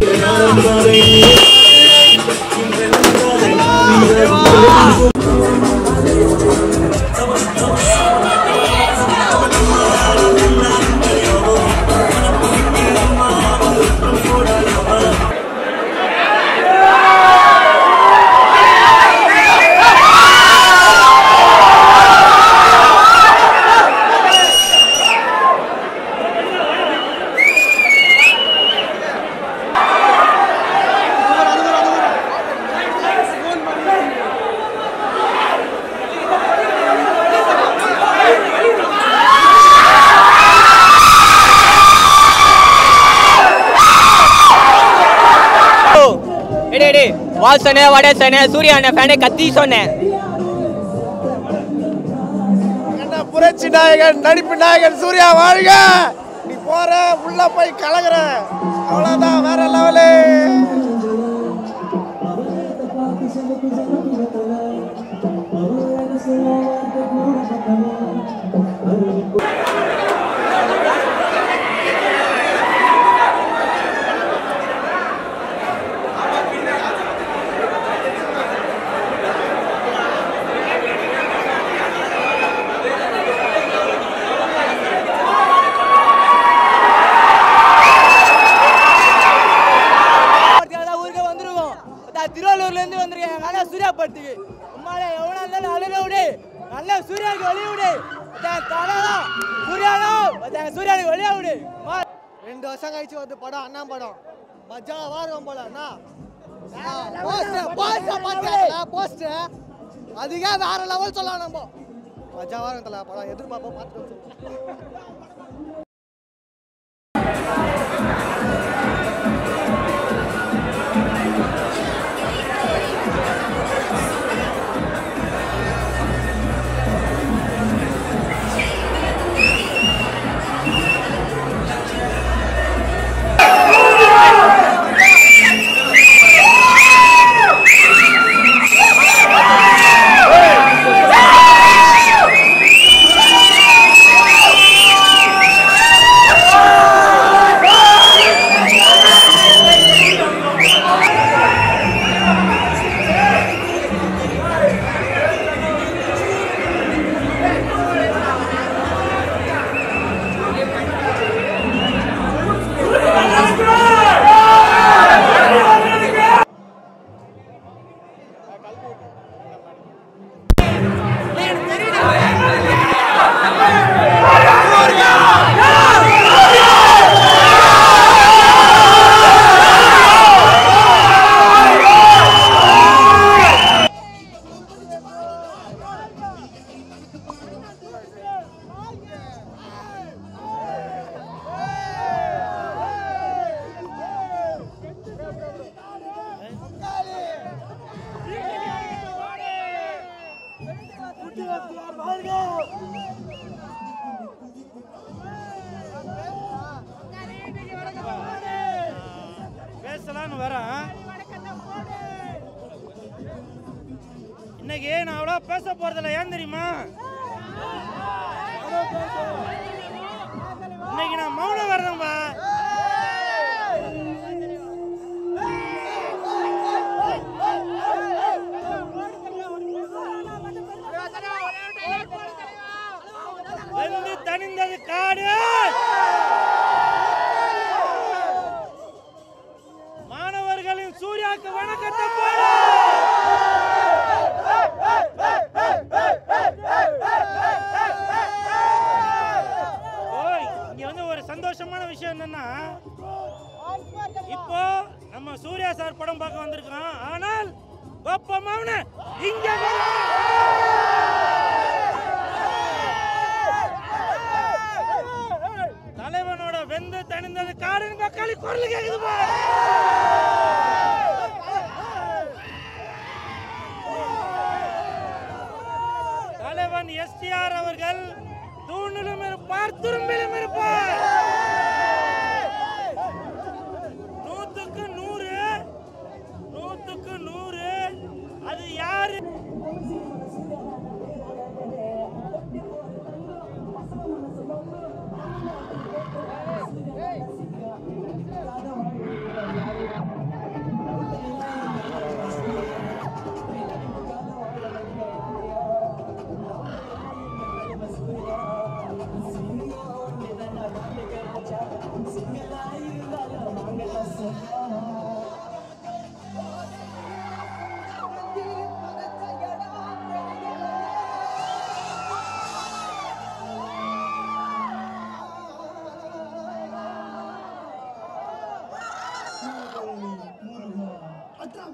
எடே எடே வால் சொன்னேன் வட சொன்னேன் சூர்யா அண்ணன் ஃபேனே கத்தி சொன்னேன் என்ன புரட்சி நாயகன் நடிப்பு நாயகன் சூர்யா வாழ்க நீ போற உள்ள போய் கலகுற அவ்வளவுதான் வேற லெவலு ஊருக்கு வந்துருக்கோம் திருவள்ளூர்ல இருந்து வந்திருக்கேன் நல்லா சூர்யா படத்துக்கு உம்மாலே எவனா இருந்தாலும் அழுக விடு நல்லா சூர்யாவுக்கு வெளிய விடு தலைதான் சூர்யாதான் சூர்யாவுக்கு வெளிய விடு ரெண்டு வருஷம் கழிச்சு வந்து படம் அண்ணா படம் மஜாவா இருக்கும் போல அண்ணா போஸ்டர் போஸ்டர் பார்த்தா போஸ்டர் அதுக்கே வேற லெவல் சொல்லலாம் நம்ம மஜாவா இருக்கும் தல படம் எதிர்பார்ப்போம் பார்த்து பேசலாம்னு வரேன் இன்னைக்கு நான் அவ்வளோ பேச போறதில்ல ஏன் தெரியுமா இன்னைக்கு நான் மௌனம் வரேன்பா வெந்து தணிந்தது காடு மாணவர்களின் சூர்யாக்கு வணக்கத்தை போடு ஓய், இங்க வந்து ஒரு சந்தோஷமான விஷயம் என்னன்னா இப்போ நம்ம சூர்யா சார் படம் பார்க்க வந்திருக்கோம் ஆனால் கோப்ப மௌன இங்க தலைவனோட வெந்து தணிந்தது காடுன்னு பக்காளி குரல் கேக்குது பா தலைவன் எஸ்டிஆர் அவர்கள் தூணிலும் இருப்பார் துரும்பிலும் இருப்பார் நூத்துக்கு நூறு நூத்துக்கு நூறு அது யாரு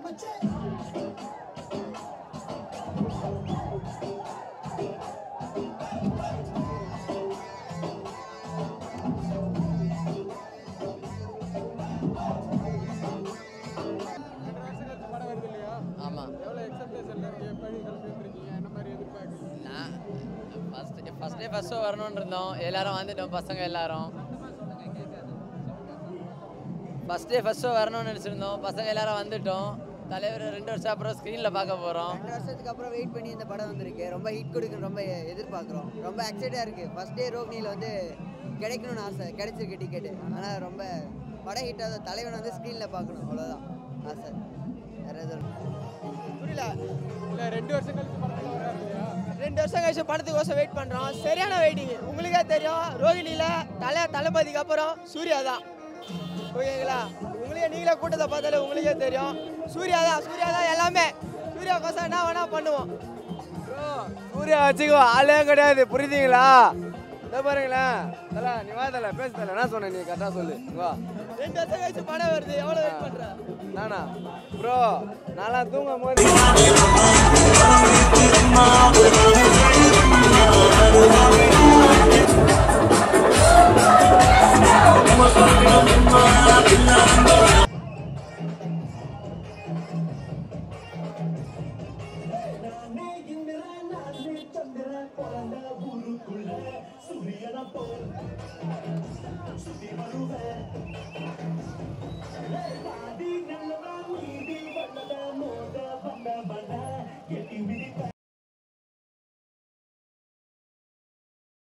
ஆமாம் நான் first first day first show வரணும்னு இருந்தோம் எல்லாரும் வந்துட்டோம் பசங்க எல்லாரும் ஃபஸ்ட் டே ஃபஸ்ட் ஷோ வரணும்னு நினச்சிருந்தோம் பசங்க எல்லாரும் வந்துட்டோம் தலைவர் ரெண்டு வருஷம் அப்புறம் ஸ்க்ரீனில் பார்க்க போகிறோம் ரெண்டு வருஷத்துக்கு அப்புறம் வெயிட் பண்ணி இந்த படம் வந்திருக்கு ரொம்ப ஹிட் கொடுக்குன்னு ரொம்ப எதிர்பார்க்குறோம் ரொம்ப எக்ஸைட்டாக இருக்குது ஃபர்ஸ்ட் டே ரோக்னியில் வந்து கிடைக்கணும்னு ஆசை கிடைச்சிருக்கு டிக்கெட்டு ஆனால் ரொம்ப படம் ஹிட் ஆகுது தலைவன் வந்து ஸ்க்ரீனில் பார்க்கணும் அவ்வளோதான் ஆசை வேறு எதுவும் இல்லை. இல்லை ரெண்டு வருஷம் கழிச்சு படத்தில் வராரு இல்லையா ரெண்டு வருஷம் கழிச்சு படத்துக்கோசம் வெயிட் பண்ணுறோம் சரியான வெயிட்டிங் உங்களுக்கே தெரியும் ரோகிணியில் தலை தளபதிக்கு அப்புறம் சூர்யா தான் ஓகேங்களா உங்களுக்கே நீங்களே கூட்டத்தை பார்த்தாலே உங்களுக்கே தெரியும் சூர்யா தான் சூர்யா தான் எல்லாமே சூர்யா கோசம் என்ன வேணா பண்ணுவோம் சூர்யா வச்சுக்கோ ஆளே கிடையாது புரியுதுங்களா இந்த பாருங்களேன் தல நீ வா தல பேசு தல என்ன சொன்ன நீ கரெக்டாக சொல்லு இங்க வா ரெண்டு வருஷம் கழிச்சு படம் வருது எவ்வளோ வெயிட் பண்ணுற நானா ப்ரோ நான்லாம் தூங்கும் போது சூரியன போல் சுத்தி வருவேன்